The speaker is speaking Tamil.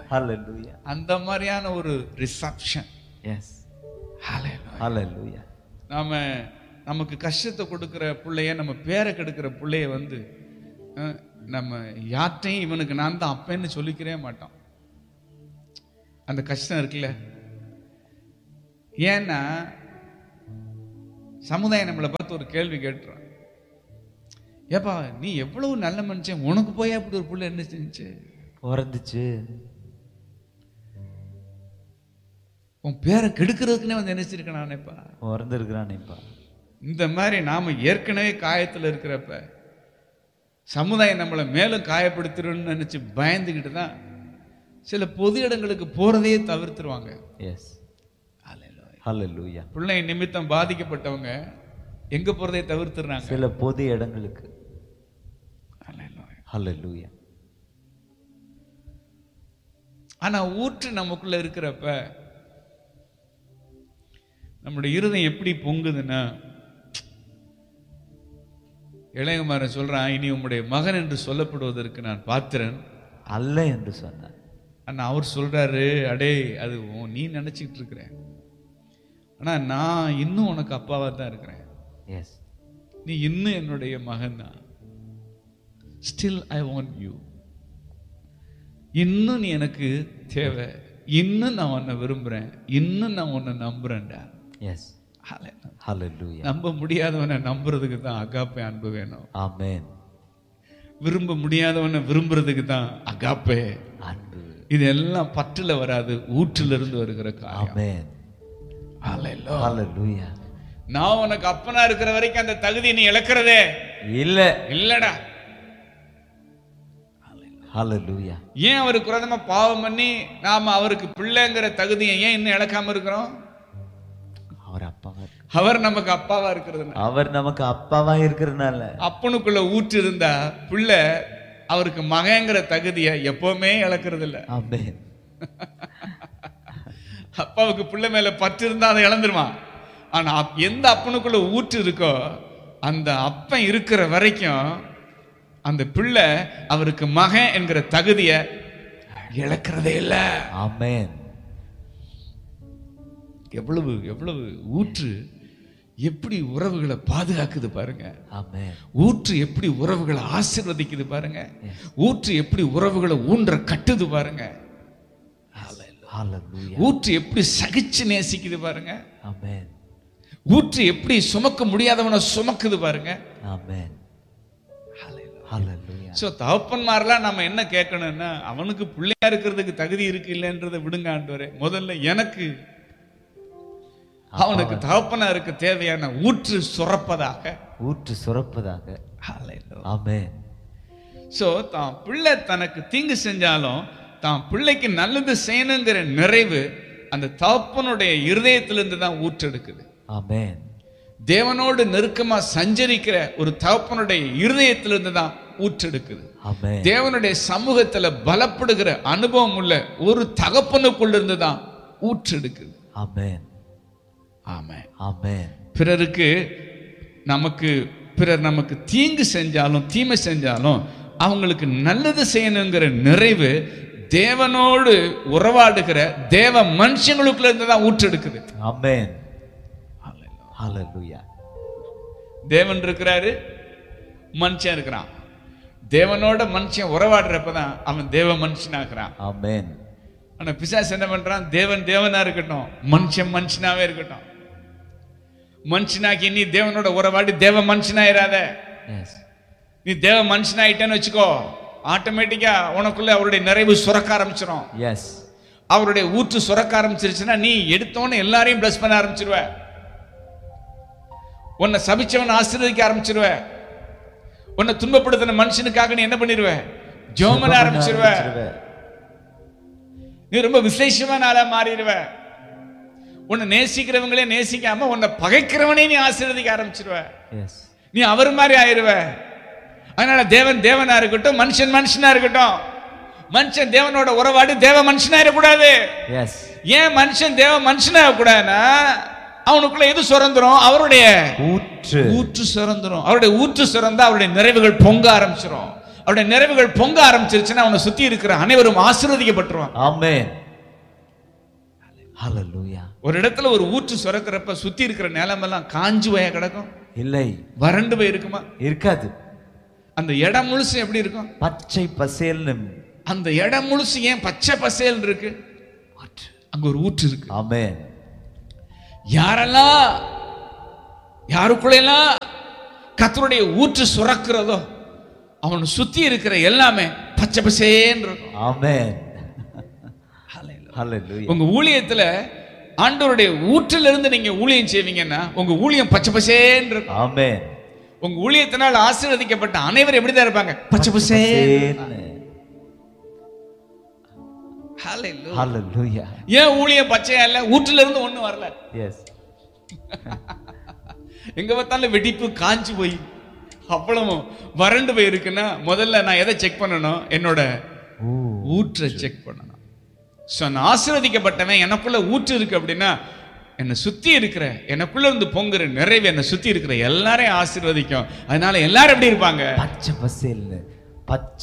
Hallelujah. அந்த மாதிரியான ஒரு ரிசப்ஷன் Yes. Hallelujah. நாம நமக்கு கஷ்டத்தை கொடுக்கிற பிள்ளைய நம்ம பேரை கெடுக்கிற பிள்ளைய வந்து அஹ், நம்ம யார்ட்டையும் இவனுக்கு நான் தான் அப்பேன்னு சொல்லிக்கிறே மாட்டோம் அந்த கஷ்டம் இருக்குல்ல ஏன்னா சமுதாயம் நம்மளை பார்த்து ஒரு கேள்வி கேட்டுறான் ஏப்பா நீ எவ்வளவு நல்ல மனுஷன் உனக்கு போய் அப்படி ஒரு புள்ள என்ன செஞ்சு பிறந்துச்சு உன் பேரை கெடுக்கிறதுக்குன்னே வந்து என்ன செஞ்சிருக்க நானேப்பா பிறந்திருக்கிறானேப்பா இந்த மாதிரி நாம ஏற்கனவே காயத்துல இருக்கிறப்ப சமுதாயம் நம்மளை மேலும் காயப்படுத்திடும்னு நினைச்சு பயந்துக்கிட்டு தான் சில பொது இடங்களுக்கு போறதையே தவிர்த்துருவாங்க எஸ் ஹalleluya பிள்ளை நிமித்தம் பாதிக்கப்பட்டவங்க எங்க போறதை தவிர்த்துறாங்க சில பொது இடங்களுக்கு ஹalleluya ஆனா ஊற்று நமக்குள்ள இருக்கிறப்ப நம்முடைய இருதயம் எப்படி பொங்குதுன்னா இளையகுமாரன் சொல்றான் இனி உம்முடைய மகன் என்று சொல்லப்படுவதற்கு நான் பாத்திரன் அல்ல என்று சொன்னார் ஆனா அவர் சொல்றாரு அடே அது உன் நீ நினைச்சிட்டு இருக்கிற ஆனா நான் இன்னும் உனக்கு அப்பாவா தான் இருக்கிறேன் எஸ் நீ இன்னும் என்னுடைய மகன் தான் ஸ்டில் ஐ வாண்ட் யூ இன்னும் நீ எனக்கு தேவை இன்னும் நான் உன்னை விரும்புறேன் இன்னும் நான் உன்னை நம்புறேன்டா எஸ் Hallelujah. ஹalleluya நம்ப முடியாதவனை நம்புறதுக்கு தான் அகாப்பே அன்பு வேணும் ஆமென் விரும்ப முடியாதவனை விரும்புறதுக்கு தான் அகாப்பே அன்பு இதெல்லாம் பற்றுல வராது ஊற்றுல இருந்து வருகிற காரியம் ஆமென் Hallelujah. ஹalleluya நான் உனக்கு அப்பனா இருக்கிற வரைக்கும் அந்த தகுதி நீ இழக்கிறதே இல்ல இல்லடா ஹalleluya ஏன் அவர் குரதமா பாவம் பண்ணி நாம அவருக்கு பிள்ளைங்கிற தகுதியை ஏன் இன்னும் இழக்காம இருக்கிறோம் அவர் அப்பாவா இருக்கு அவர் நமக்கு அப்பாவா இருக்கிறது அவர் நமக்கு அப்பாவா இருக்கிறதுனால அப்பனுக்குள்ள ஊற்று இருந்தா பிள்ளை அவருக்கு மகங்கிற தகுதியை எப்பவுமே இழக்கிறது இல்ல ஆமென் அப்பாவுக்கு பிள்ளை மேல பற்று இருந்தா அதை இழந்துருவான் ஆனா அப்- எந்த அப்பனுக்குள்ள ஊற்று இருக்கோ அந்த அப்பன் இருக்கிற வரைக்கும் அந்த பிள்ளை அவருக்கு மகன் என்கிற தகுதியை இழக்கிறதே இல்ல ஆமென் எவ்வளவு எவ்வளவு ஊற்று எப்படி உறவுகளை பாதுகாக்குது பாருங்க ஆமென் ஊற்று எப்படி உறவுகளை ஆசீர்வதிக்குது பாருங்க ஊற்று எப்படி உறவுகளை ஊன்ற கட்டுது பாருங்க ஹalleluya ஊற்று எப்படி சகிச்சு நேசிக்குது பாருங்க ஆமென் ஊற்று எப்படி சுமக்க முடியாதவனை சுமக்குது பாருங்க ஆமென் ஹalleluya சோ தகப்பன்மாரெல்லாம் நம்ம என்ன கேட்கணும்னா அவனுக்கு பிள்ளையா இருக்கிறதுக்கு தகுதி இருக்கு இல்லைன்றதை விடுங்க ஆண்டவரே முதல்ல எனக்கு அவனுக்கு தகப்பனா இருக்க தேவையான ஊற்று சுரப்பதாக ஊற்று சுரப்பதாக ஆமென் சோ தான் பிள்ளை தனக்கு தீங்கு செஞ்சாலும் தான் பிள்ளைக்கு நல்லது செய்யணுங்கிற நிறைவு அந்த தகப்பனுடைய இருதயத்திலிருந்து தான் ஊற்றெடுக்குது ஆமென் தேவனோடு நெருக்கமா சஞ்சரிக்கிற ஒரு தகப்பனுடைய இருதயத்திலிருந்து தான் ஊற்றெடுக்குது ஆமென் தேவனுடைய சமூகத்துல பலப்படுகிற அனுபவம் உள்ள ஒரு தகப்பனுக்குள்ள இருந்து தான் ஊற்றெடுக்குது ஆமென் ஆமென் ஆமென் பிறருக்கு நமக்கு பிறர் நமக்கு தீங்கு செஞ்சாலும் தீமை செஞ்சாலும் அவங்களுக்கு நல்லது செய்யணுங்கிற நிறைவு தேவனோடு உறவாடுகிற தேவ மனுஷங்களுக்குள்ள இருந்து தான் ஊற்றெடுக்குது ஆமென் ஹalleluya தேவன் இருக்கிறாரு மனுஷன் இருக்கிறான் தேவனோட மனுஷன் உறவாடுறப்பதான் அவன் தேவ மனுஷனாகிறான் ஆமென் ஆனா பிசாசு என்ன பண்றான் தேவன் தேவனா இருக்கட்டும் மனுஷன் மனுஷனாவே இருக்கட்டும் மனுஷனாக்கி நீ தேவனோட உறவாடி தேவ மனுஷனாயிராத எஸ் நீ தேவ மனுஷனாயிட்டேன்னு வச்சுக்கோ ஆட்டோமேட்டிக்கா உனக்குள்ள அவருடைய நிறைவு சுரக்க ஆரம்பிச்சிடும் எஸ் அவருடைய ஊற்று சுரக்க ஆரம்பிச்சிருச்சுன்னா நீ எடுத்தோன்னு எல்லாரையும் பிளஸ் பண்ண ஆரம்பிச்சிருவ உன்னை சபிச்சவன் ஆசீர்வதிக்க ஆரம்பிச்சிருவ உன்னை துன்பப்படுத்தின மனுஷனுக்காக நீ என்ன பண்ணிடுவ ஜோம் பண்ண ஆரம்பிச்சிருவ நீ ரொம்ப விசேஷமான ஆளா மாறிடுவ உன்னை நேசிக்கிறவங்களே நேசிக்காம உன்னை பகைக்கிறவனே நீ ஆசீர்வதிக்க ஆரம்பிச்சிருவ எஸ் நீ அவர் மாதிரி ஆயிருவ அதனால தேவன் தேவனா இருக்கட்டும் மனுஷன் மனுஷனா இருக்கட்டும் மனுஷன் தேவனோட உறவாடி தேவ மனுஷனா இருக்கக்கூடாது எஸ் ஏன் மனுஷன் தேவ மனுஷனா இருக்கக்கூடாதுன்னா அவனுக்குள்ள எது சுரந்துரும் அவருடைய ஊற்று ஊற்று சுரந்துரும் அவருடைய ஊற்று சுரந்தா அவருடைய நிறைவுகள் பொங்க ஆரம்பிச்சிரும் அவருடைய நிறைவுகள் பொங்க ஆரம்பிச்சிருச்சுன்னா அவனை சுத்தி இருக்கிற அனைவரும் ஆசீர்வதிக்கப்பட்டுருவான் ஆமென் ஹalleluya ஒரு இடத்துல ஒரு ஊற்று சுரக்கிறப்ப சுத்தி இருக்கிற நிலமெல்லாம் காஞ்சு போயா கிடக்கும் இல்லை வறண்டு போய் இருக்குமா இருக்காது அந்த இடம் முழுசும் எப்படி இருக்கும் பச்சை பசேல்னு அந்த இடம் முழுசு ஏன் பச்சை பசேல் இருக்கு அங்க ஒரு ஊற்று இருக்கு ஆமென் யாரெல்லாம் யாருக்குள்ளெல்லாம் கத்தருடைய ஊற்று சுரக்கிறதோ அவனை சுத்தி இருக்கிற எல்லாமே பச்சை பசேன்னு இருக்கும் ஆமென் ஹalleluya உங்க ஊழியத்துல ஆண்டவருடைய ஊற்றிலிருந்து இருந்து நீங்க ஊழியம் செய்வீங்கன்னா உங்க ஊழியம் பச்சை பசேன்னு இருக்கும் ஆமென் உங்க ஊழியத்தினால் ஆசீர்வதிக்கப்பட்ட அனைவரும் எப்படிதான் இருப்பாங்க பச்சை பசேன்னு Hallelujah. ஹalleluya ஏன் ஊழியம் பச்சையா இல்ல ஊற்றுல இருந்து ஒண்ணு வரல எஸ் எங்க பார்த்தாலும் வெடிப்பு காஞ்சு போய் அவ்வளவும் வறண்டு போய் இருக்குன்னா முதல்ல நான் எதை செக் பண்ணணும் என்னோட ஓ ஊற்றை செக் பண்ணணும் ஸோ நான் ஆசீர்வதிக்கப்பட்டவன் எனக்குள்ள ஊற்று இருக்கு அப்படின்னா என்னை சுத்தி இருக்கிற எனக்குள்ள இருந்து பொங்குற நிறைவு என்னை சுத்தி இருக்கிற எல்லாரையும் ஆசீர்வதிக்கும் அதனால எல்லாரும் எப்படி இருப்பாங்க பச்சை பசேல்னு பச்சை